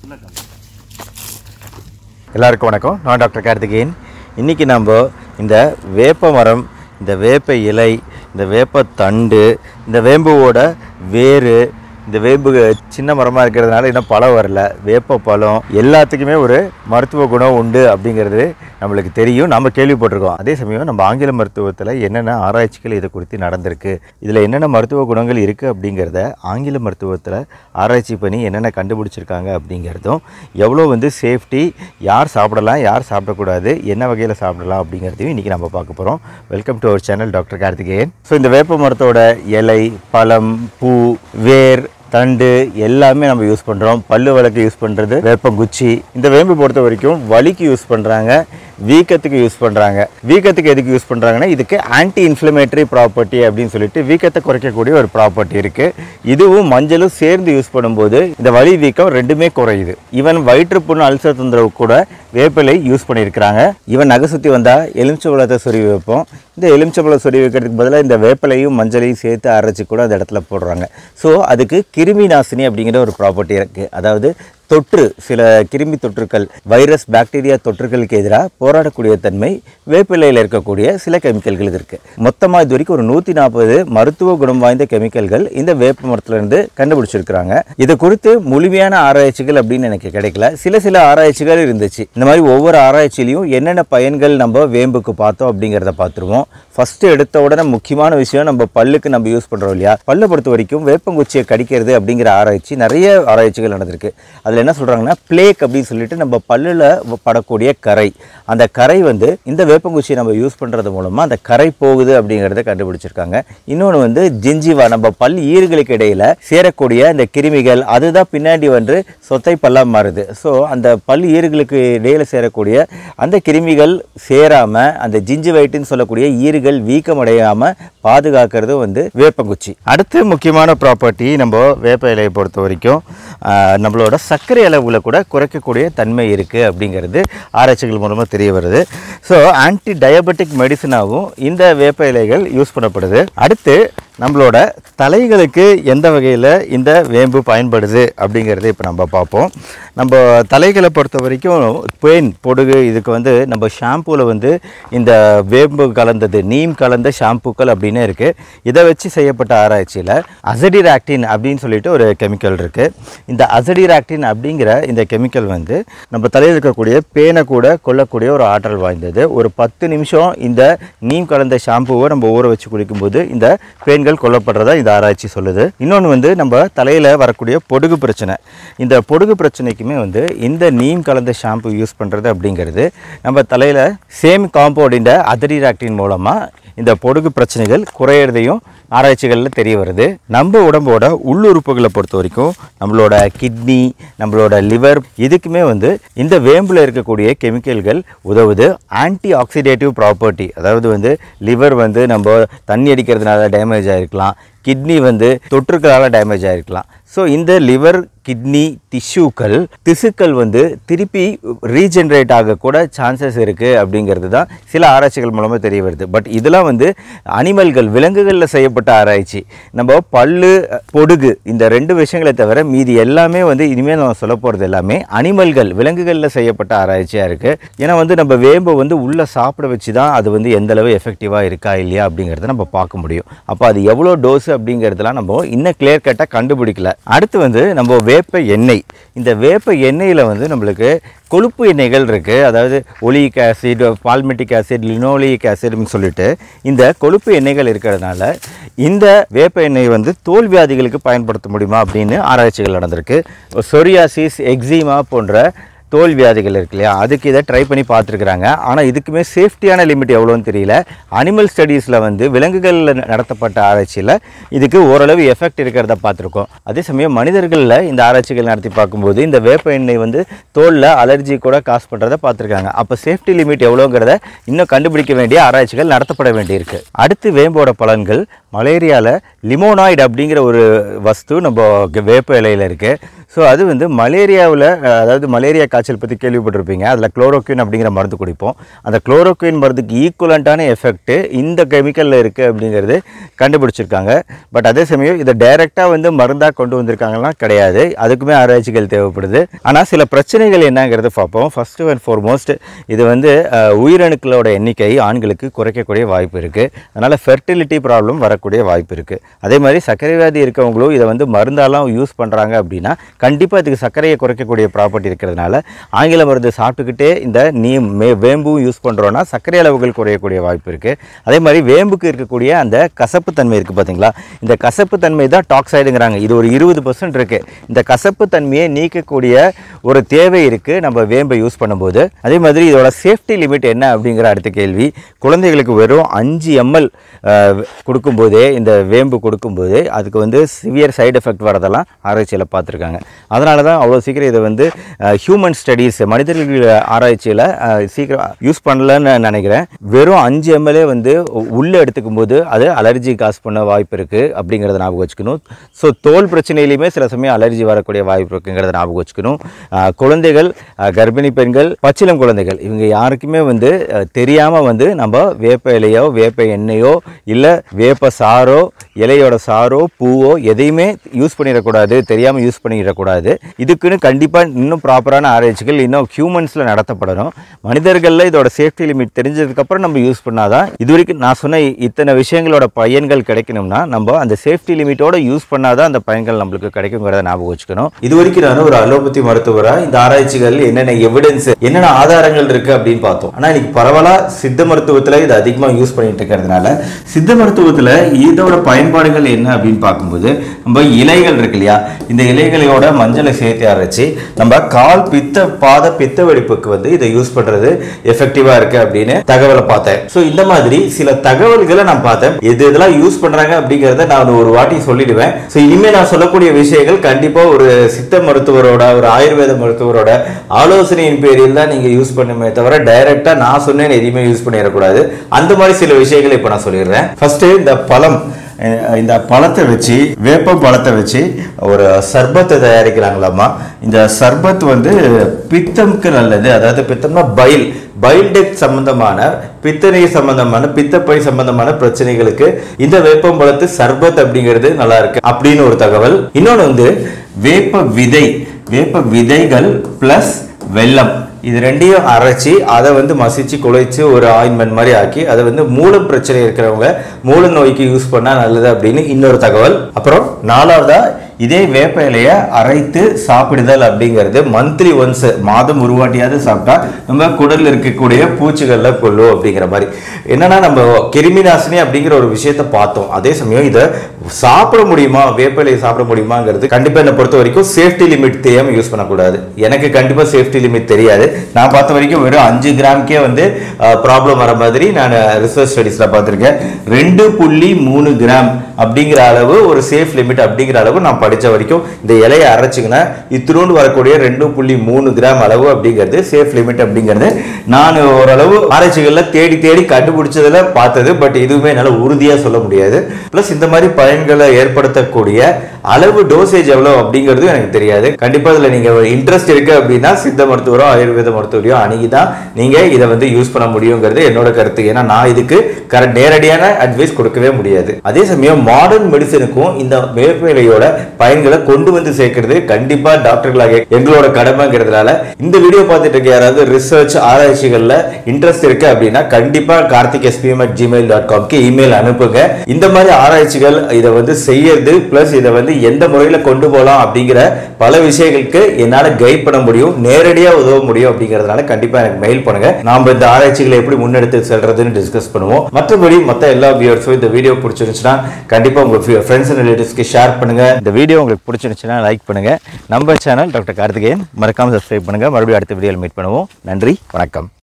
எல்லாருக்கும் வணக்கம் நான் டாக்டர் கார்த்திகேயன் இன்றைக்கி நம்ம இந்த வேப்ப மரம் இந்த வேப்ப இலை இந்த வேப்ப தண்டு இந்த வேம்புவோட வேறு இந்த வேம்பு சின்ன மரமாக இருக்கிறதுனால இன்னும் பழம் வரல வேப்ப பழம் எல்லாத்துக்குமே ஒரு மருத்துவ குணம் உண்டு அப்படிங்கிறது நம்மளுக்கு தெரியும் நம்ம கேள்விப்பட்டிருக்கோம் அதே சமயம் நம்ம ஆங்கில மருத்துவத்தில் என்னென்ன ஆராய்ச்சிகள் இதை குறித்து நடந்திருக்கு இதில் என்னென்ன மருத்துவ குணங்கள் இருக்குது அப்படிங்கிறத ஆங்கில மருத்துவத்தில் ஆராய்ச்சி பண்ணி என்னென்ன கண்டுபிடிச்சிருக்காங்க அப்படிங்கிறதும் எவ்வளோ வந்து சேஃப்டி யார் சாப்பிடலாம் யார் சாப்பிடக்கூடாது என்ன வகையில் சாப்பிடலாம் அப்படிங்கிறதையும் இன்றைக்கி நம்ம பார்க்க போகிறோம் welcome to our channel doctor Karthikeyan so இந்த வேப்ப மரத்தோட இலை பழம் பூ வேர் தண்டு எல்லாமே நம்ம யூஸ் பண்ணுறோம் பல்லு விளக்கு யூஸ் பண்ணுறது வேப்பங்குச்சி இந்த வேம்பு பொறுத்த வரைக்கும் வலிக்கு யூஸ் பண்ணுறாங்க வீக்கத்துக்கு யூஸ் பண்ணுறாங்க வீக்கத்துக்கு எதுக்கு யூஸ் பண்ணுறாங்கன்னா இதுக்கு ஆன்டி இன்ஃப்ளமேட்டரி ப்ராப்பர்ட்டி அப்படின்னு சொல்லிட்டு வீக்கத்தை குறைக்கக்கூடிய ஒரு ப்ராப்பர்ட்டி இருக்குது இதுவும் மஞ்சளும் சேர்ந்து யூஸ் பண்ணும்போது இந்த வலி வீக்கம் ரெண்டுமே குறையுது ஈவன் வயிற்றுப்புண் அல்சர் தொந்தரவு கூட வேப்பிலை யூஸ் பண்ணியிருக்கிறாங்க ஈவன் நகை சுற்றி வந்தால் எலுமிச்சம்பழத்தை சொருவி வைப்போம் இந்த எலுமிச்சம்பழம் சொருவி வைக்கிறதுக்கு பதிலாக இந்த வேப்பிலையும் மஞ்சளையும் சேர்த்து அரைச்சி கூட அந்த இடத்துல போடுறாங்க ஸோ அதுக்கு கிருமி நாசினி அப்படிங்கிற ஒரு ப்ராப்பர்ட்டி இருக்குது அதாவது தொற்று சில கிருமி தொற்றுக்கள் வைரஸ் பாக்டீரியா தொற்றுகளுக்கு எதிராக போராடக்கூடிய தன்மை வேப்பிலையில் இருக்கக்கூடிய சில கெமிக்கல்கள் இருக்குது மொத்தமாக இது வரைக்கும் ஒரு நூற்றி நாற்பது மருத்துவ குணம் வாய்ந்த கெமிக்கல்கள் இந்த வேப்ப மரத்துலேருந்து கண்டுபிடிச்சிருக்கிறாங்க இது குறித்து முழுமையான ஆராய்ச்சிகள் அப்படின்னு எனக்கு கிடைக்கல சில சில ஆராய்ச்சிகள் இருந்துச்சு இந்த மாதிரி ஒவ்வொரு ஆராய்ச்சியிலையும் என்னென்ன பயன்கள் நம்ம வேம்புக்கு பார்த்தோம் அப்படிங்கிறத பார்த்துருவோம் ஃபஸ்ட்டு எடுத்த உடனே முக்கியமான விஷயம் நம்ம பல்லுக்கு நம்ம யூஸ் பண்ணுறோம் இல்லையா பல்லை பொறுத்த வரைக்கும் வேப்பங்குச்சியை கடிக்கிறது அப்படிங்கிற ஆராய்ச்சி நிறைய ஆராய்ச்சிகள் நடந்திருக்கு அதில் என்ன சொல்கிறாங்கன்னா பிளேக் அப்படின்னு சொல்லிட்டு நம்ம பல்லில் படக்கூடிய கரை அந்த கரை வந்து இந்த வேப்பங்குச்சியை நம்ம யூஸ் பண்ணுறது மூலமாக அந்த கரை போகுது அப்படிங்கிறத கண்டுபிடிச்சிருக்காங்க இன்னொன்று வந்து ஜிஞ்சிவா நம்ம பல் ஈறுகளுக்கு இடையில் சேரக்கூடிய இந்த கிருமிகள் அதுதான் பின்னாடி வந்து சொத்தை பல்லாக மாறுது ஸோ அந்த பல் ஈறுகளுக்கு இடையில் சேரக்கூடிய அந்த கிருமிகள் சேராமல் அந்த ஜிஞ்சிவைட்டுன்னு சொல்லக்கூடிய ஈறுகள் வீக்கம் அடையாமல் பாதுகாக்கிறது வந்து வேப்பங்குச்சி அடுத்து முக்கியமான ப்ராப்பர்ட்டி நம்ம வேப்ப இலையை பொறுத்த வரைக்கும் ஆஹ், நம்மளோட சர்க்கரை அளவுல கூட குறைக்கக்கூடிய தன்மை இருக்குது அப்படிங்கிறது ஆராய்ச்சிகள் மூலமாக தெரிய வருது ஸோ ஆன்டி டயபெட்டிக் மெடிசனாகவும் இந்த வேப்ப இலைகள் யூஸ் பண்ணப்படுது அடுத்து நம்மளோட தலைகளுக்கு எந்த வகையில் இந்த வேம்பு பயன்படுது அப்படிங்கிறத இப்போ நம்ம பார்ப்போம் நம்ம தலைகளை பொறுத்த வரைக்கும் பெயின் பொடுகு இதுக்கு வந்து நம்ம ஷாம்பூவில் வந்து இந்த வேம்பு கலந்தது நீம் கலந்த ஷாம்பூக்கள் அப்படின்னு இருக்குது இதை வச்சு செய்யப்பட்ட ஆராய்ச்சியில் அசடிராக்டின் அப்படின்னு சொல்லிட்டு ஒரு கெமிக்கல் இருக்குது இந்த அசடிராக்டின் அப்படிங்கிற இந்த கெமிக்கல் வந்து நம்ம தலையில் இருக்கக்கூடிய பேனை கூட கொல்லக்கூடிய ஒரு ஆற்றல் வாய்ந்தது ஒரு பத்து நிமிஷம் இந்த நீம் கலந்த ஷாம்புவை நம்ம ஊற வச்சு குளிக்கும்போது இந்த பேன்கள் கொல்லப்படுறதா இந்த ஆராய்ச்சி சொல்லுது இன்னொன்று வந்து நம்ம தலையில் வரக்கூடிய பொடுகு பிரச்சனை இந்த பொடுகு பிரச்சனைக்குமே வந்து இந்த நீம் கலந்த ஷாம்பு யூஸ் பண்ணுறது அப்படிங்கிறது நம்ம தலையில் சேம் காம்பவுண்ட் அதிரிராக்டின் மூலமாக இந்த பொடுகு பிரச்சனைகள் குறையிறதையும் ஆராய்ச்சிகளில் தெரிய வருது நம்ம உடம்போட உள்ளுறுப்புகளை பொறுத்த வரைக்கும் நம்மளோட கிட்னி நம்மளோட லிவர் இதுக்குமே வந்து இந்த வேம்பில் இருக்கக்கூடிய கெமிக்கல்கள் உதவுது ஆன்டி ஆக்சிடேட்டிவ் ப்ராப்பர்ட்டி அதாவது வந்து லிவர் வந்து நம்ம தண்ணி அடிக்கிறதுனால டேமேஜ் ஆகிருக்கலாம் கிட்னி வந்து தொற்றுக்களால் டேமேஜ் ஆகிருக்கலாம் ஸோ இந்த லிவர் கிட்னி டிஷ்யூக்கள் திசுக்கள் வந்து திருப்பி ரீஜென்ரேட் ஆகக்கூட சான்சஸ் இருக்குது அப்படிங்கிறது தான் சில ஆராய்ச்சிகள் மூலமாக தெரிய வருது பட் இதெல்லாம் வந்து அனிமல்கள் விலங்குகளில் செய்யப்பட்ட ஆராய்ச்சி நம்ம பல்லு பொடுகு இந்த ரெண்டு விஷயங்களை தவிர மீதி எல்லாமே வந்து இனிமேல் நம்ம சொல்ல போகிறது எல்லாமே அனிமல்கள் விலங்குகளில் செய்யப்பட்ட ஆராய்ச்சியாக இருக்குது ஏன்னா வந்து நம்ம வேம்பை வந்து உள்ளே சாப்பிட வச்சு தான் அது வந்து எந்த அளவு எஃபெக்டிவாக இருக்கா இல்லையா அப்படிங்கிறத நம்ம பார்க்க முடியும் அப்போ அது எவ்வளோ டோஸ் அப்படிங்கிறதுலாம் நம்ம இன்னும் கிளியர் கட்டாக கண்டுபிடிக்கல அடுத்து வந்து நம்ம வேப்ப எண்ணெய் இந்த வேப்ப எண்ணெயில் வந்து நம்மளுக்கு கொழுப்பு எண்ணெய்கள் இருக்குது அதாவது oleic acid palmitic acid linoleic ஆசிட்னு சொல்லிட்டு இந்த கொழுப்பு எண்ணெய்கள் இருக்கிறதுனால இந்த வேப்ப எண்ணெய் வந்து தோல் வியாதிகளுக்கு பயன்படுத்த முடியுமா அப்படின்னு ஆராய்ச்சிகள் நடந்திருக்கு சொரியாசிஸ் எக்ஸிமா போன்ற தோல் வியாதிகள் இருக்கு இல்லையா அதுக்கு இதை ட்ரை பண்ணி பார்த்துருக்குறாங்க ஆனால் இதுக்குமே சேஃப்டியான லிமிட் எவ்வளோன்னு தெரியல அனிமல் ஸ்டடீஸில் வந்து விலங்குகளில் நடத்தப்பட்ட ஆராய்ச்சியில் இதுக்கு ஓரளவு எஃபெக்ட் இருக்கிறத பார்த்துருக்கோம் அதே சமயம் மனிதர்களில் இந்த ஆராய்ச்சிகள் நடத்தி பார்க்கும்போது இந்த வேப்ப எண்ணெய் வந்து தோலில் அலர்ஜி கூட காசு பண்ணுறதை பார்த்துருக்காங்க அப்போ சேஃப்டி லிமிட் எவ்வளோங்கிறத இன்னும் கண்டுபிடிக்க வேண்டிய ஆராய்ச்சிகள் நடத்தப்பட வேண்டியிருக்கு அடுத்து வேம்போட பலன்கள் மலேரியாவில் லிமோனாய்டு அப்படிங்கிற ஒரு வஸ்து நம்ம வேப்ப இலையில் இருக்குது ஸோ அது வந்து மலேரியாவில் அதாவது மலேரியா காய்ச்சல் பற்றி கேள்விப்பட்டிருப்பீங்க அதில் குளோரோக்வின் அப்படிங்கிற மருந்து குடிப்போம் அந்த குளோரோக்வின் மருந்துக்கு ஈக்குவலண்ட்டான எஃபெக்ட் இந்த கெமிக்கலில் இருக்குது அப்படிங்கிறது கண்டுபிடிச்சிருக்காங்க பட் அதே சமயம் இதை டைரெக்டாக வந்து மருந்தாக கொண்டு வந்திருக்காங்கன்னா கிடையாது அதுக்குமே ஆராய்ச்சிகள் தேவைப்படுது ஆனால் சில பிரச்சனைகள் என்னங்கிறத பார்ப்போம் ஃபஸ்ட்டு அண்ட் ஃபார்மோஸ்ட் இது வந்து அஹ், உயிரணுக்களோட எண்ணிக்கை ஆண்களுக்கு குறைக்கக்கூடிய வாய்ப்பு இருக்குது அதனால் ஃபெர்டிலிட்டி ப்ராப்ளம் வரக்கூடிய வாய்ப்பு இருக்குது அதே மாதிரி சர்க்கரை வியாதி இருக்கவங்களும் இதை வந்து மருந்தாலாம் யூஸ் பண்ணுறாங்க அப்படின்னா கண்டிப்பாக இதுக்கு சர்க்கரையை குறைக்கக்கூடிய ப்ராப்பர்ட்டி இருக்கிறதுனால ஆங்கில மருந்து சாப்பிட்டுக்கிட்டே இந்த நீ மே வேம்பும் யூஸ் பண்ணுறோன்னா சர்க்கரை அளவுகள் குறையக்கூடிய வாய்ப்பு இருக்குது அதே மாதிரி வேம்புக்கு இருக்கக்கூடிய அந்த கசப்பு தன்மை இருக்குது பார்த்தீங்களா இந்த கசப்பு தன்மை தான் டாக்ஸைடுங்கிறாங்க இது ஒரு இருபது பர்சன்ட் இருக்குது இந்த கசப்பு தன்மையை நீக்கக்கூடிய ஒரு தேவை இருக்குது நம்ம வேம்பை யூஸ் பண்ணும்போது அதே மாதிரி இதோட சேஃப்டி லிமிட் என்ன அப்படிங்கிற அடுத்த கேள்வி குழந்தைகளுக்கு வெறும் அஞ்சு எம்எல் கொடுக்கும்போதே இந்த வேம்பு கொடுக்கும்போது அதுக்கு வந்து சிவியர் சைடு எஃபெக்ட் வரதெல்லாம் ஆராய்ச்சியில் பார்த்துருக்காங்க அதனால தான் அவ்வளோ சீக்கிரம் இதை வந்து ஹியூமன் ஸ்டடீஸ் மனிதர்கள் ஆராய்ச்சியில் சீக்கிரம் யூஸ் பண்ணலன்னு நினைக்கிறேன் வெறும் அஞ்சு எம்எல்ஏ வந்து உள்ளே எடுத்துக்கும் போது அது அலர்ஜி காஸ் பண்ண வாய்ப்பு இருக்குது அப்படிங்கிறத ஞாபகம் வச்சுக்கணும் ஸோ தோல் பிரச்சனையிலையுமே சில சமயம் அலர்ஜி வரக்கூடிய வாய்ப்பு இருக்குங்கிறத ஞாபகம் வச்சுக்கணும் அஹ், குழந்தைகள் அஹ், கர்ப்பிணி பெண்கள் பச்சிளம் குழந்தைகள் இவங்க யாருக்குமே வந்து தெரியாமல் வந்து நம்ம வேப்ப இலையோ வேப்ப எண்ணெயோ இல்லை வேப்ப சாறோ இலையோட சாறோ பூவோ எதையுமே யூஸ் பண்ணிடக்கூடாது தெரியாமல் யூஸ் பண்ணிடக்கூடாது இதுக்குன்னு கண்டிப்பாக இன்னும் ப்ராப்பரான ஆராய்ச்சிகள் இன்னும் ஹியூமன்ஸில் நடத்தப்படணும் மனிதர்களில் இதோட சேஃப்டி லிமிட் தெரிஞ்சதுக்கப்புறம் நம்ம யூஸ் பண்ணாதான் இது வரைக்கும் நான் சொன்ன இத்தனை விஷயங்களோட பயன்கள் கிடைக்கணும்னா நம்ம அந்த சேஃப்டி லிமிட்டோட யூஸ் பண்ணாதான் அந்த பயன்கள் நம்மளுக்கு கிடைக்குங்கிறத ஞாபகம் வச்சுக்கணும் இது வரைக்கும் நான் ஒரு அலோபதி மருத்துவராக இந்த ஆராய்ச்சிகள் என்னென்ன எவிடன்ஸ் என்னென்ன ஆதாரங்கள் இருக்கு அப்படின்னு பார்த்தோம் ஆனால் இன்னைக்கு பரவலா சித்த மருத்துவத்தில் இது அதிகமாக யூஸ் பண்ணிட்டு இருக்கிறதுனால சித்த மருத்துவத்தில் இதோட பயன்பாடுகள் என்ன அப்படின்னு பார்க்கும்போது நம்ம இலைகள் இருக்கு இல்லையா இந்த இலைகளோட மஞ்சளை சேர்த்து அரைச்சி நம்ம கால் பித்த பாத பித்த வெடிப்புக்கு வந்து இதை யூஸ் பண்றது எஃபெக்டிவா இருக்கு அப்படின்னு தகவலை பார்த்தேன் ஸோ இந்த மாதிரி சில தகவல்களை நான் பார்த்தேன் எது இதெல்லாம் யூஸ் பண்றாங்க அப்படிங்கறத நான் ஒரு வாட்டி சொல்லிடுவேன் ஸோ இனிமே நான் சொல்லக்கூடிய விஷயங்கள் கண்டிப்பா ஒரு சித்த மருத்துவரோட ஒரு ஆயுர்வேத மருத்துவரோட ஆலோசனையின் பேரில் தான் நீங்க யூஸ் பண்ணுமே தவிர டைரக்டா நான் சொன்னேன்னு எதையுமே யூஸ் பண்ணிடக்கூடாது அந்த மாதிரி சில விஷயங்களை இப்போ நான் சொல்லிடுறேன் ஃபர்ஸ்ட் இந்த பழம் அஹ் இந்த பழத்தை வச்சு வேப்ப பழத்தை வச்சு ஒரு சர்பத்தை தயாரிக்கிறாங்களாமா இந்த சர்பத் வந்து பித்தம்க்கு நல்லது அதாவது பித்தம்னா பைல் பைல் டெக் சம்பந்தமான பித்தநீர் சம்பந்தமான பித்தப்பை சம்பந்தமான பிரச்சனைகளுக்கு இந்த வேப்பம்பழத்து சர்பத் அப்படிங்கிறது நல்லா இருக்கு அப்படின்னு ஒரு தகவல் இன்னொன்று வந்து வேப்ப விதை வேப்ப விதைகள் பிளஸ் வெல்லம் இது ரெண்டையும் அரைச்சி அதை வந்து மசிச்சு குழைச்சு ஒரு ஆயின்மெண்ட் மாதிரி ஆக்கி அதை வந்து மூல பிரச்சனை இருக்கிறவங்க மூல நோய்க்கு யூஸ் பண்ணா நல்லது அப்படின்னு இன்னொரு தகவல் அப்புறம் நாலாவதா இதே வேப்ப இலையை அரைத்து சாப்பிடுதல் அப்படிங்கிறது மந்த்லி ஒன்ஸ் மாதம் ஒரு வாட்டியாவது சாப்பிட்டா நம்ம குடல்ல இருக்கக்கூடிய பூச்சிகள்ல கொள்ளும் அப்படிங்கிற மாதிரி என்னன்னா நம்ம கிருமி நாசினி அப்படிங்கிற ஒரு விஷயத்த பார்த்தோம் அதே சமயம் இதை சாப்பிட முடியுமா வேப்ப இலையை சாப்பிட முடியுமாங்கிறது கண்டிப்பா என்னை பொறுத்த வரைக்கும் சேஃப்டி லிமிட் தெரியாம யூஸ் பண்ணக்கூடாது எனக்கு கண்டிப்பா சேஃப்டி லிமிட் தெரியாது நான் பார்த்த வரைக்கும் வெறும் அஞ்சு கிராம்க்கே வந்து ப்ராப்ளம் வர மாதிரி நான் ரிசர்ச் ஸ்டடீஸ்ல பார்த்துருக்கேன் ரெண்டு புள்ளி மூணு கிராம் அப்படிங்கிற அளவு ஒரு சேஃப் லிமிட் அப்படிங்கிற அளவு நான் படிச்ச வரைக்கும் இந்த இலையை அரைச்சிங்கன்னா இத்தினோண்டு வரக்கூடிய ரெண்டு புள்ளி மூணு கிராம் அளவு அப்படிங்கிறது சேஃப் லிமிட் அப்படிங்கிறது நான் ஓரளவு ஆராய்ச்சிகளில் தேடி தேடி கண்டுபிடிச்சதுல பார்த்தது பட் இதுவுமே என்னால் உறுதியாக சொல்ல முடியாது ப்ளஸ் இந்த மாதிரி பயன்களை ஏற்படுத்தக்கூடிய அளவு டோசேஜ் எவ்வளோ அப்படிங்கிறதும் எனக்கு தெரியாது கண்டிப்பாக இதில் நீங்கள் இன்ட்ரெஸ்ட் இருக்கு அப்படின்னா சித்த மருத்துவரோ ஆயுர்வேத மருத்துவரையோ அணுகி தான் நீங்கள் இதை வந்து யூஸ் பண்ண முடியுங்கிறது என்னோட கருத்து ஏன்னா நான் இதுக்கு கரெக்ட் நேரடியான அட்வைஸ் கொடுக்கவே முடியாது அதே சமயம் மாடர்ன் மெடிசனுக்கும் இந்த வேப்ப இலையோட பயன்களை கொண்டு வந்து சேர்க்கிறது கண்டிப்பா டாக்டர்களாக எங்களோட கடமைங்கிறதுனால இந்த வீடியோ பார்த்துட்டு இருக்க யாராவது ரிசர்ச் ஆராய்ச்சிகள்ல இன்ட்ரெஸ்ட் இருக்கு அப்படின்னா கண்டிப்பா Karthik SPM at Gmail dot காம்க்கு இமெயில் அனுப்புங்க இந்த மாதிரி ஆராய்ச்சிகள் இதை வந்து செய்யறது பிளஸ் இதை வந்து எந்த முறையில கொண்டு போகலாம் அப்படிங்கிற பல விஷயங்களுக்கு என்னால கைட் பண்ண முடியும் நேரடியா உதவ முடியும் அப்படிங்கறதுனால கண்டிப்பா எனக்கு மெயில் பண்ணுங்க நாம இந்த ஆராய்ச்சிகளை எப்படி முன்னெடுத்து செல்றதுன்னு டிஸ்கஸ் பண்ணுவோம் மற்றபடி மற்ற எல்லா வியூவர்ஸும் இந்த வீடியோ பிடிச்சிருந்துச்சுன்னா கண்டிப்பா உங்க ஃப்ரெண்ட்ஸ் அண்ட் ரிலேட்டிவ்ஸ்க்கு ஷேர் பண்ணுங்க இந்த வீடியோ உங்களுக்கு பிடிச்சிருந்துச்சுன்னா லைக் பண்ணுங்க நம்ம சேனல் டாக்டர் கார்த்திகேயன் மறக்காம சப்ஸ்கிரைப் பண்ணுங்க மறுபடியும் அடுத்த வீடியோவில் மீட் பண்ணுவோம் நன்றி வணக்கம்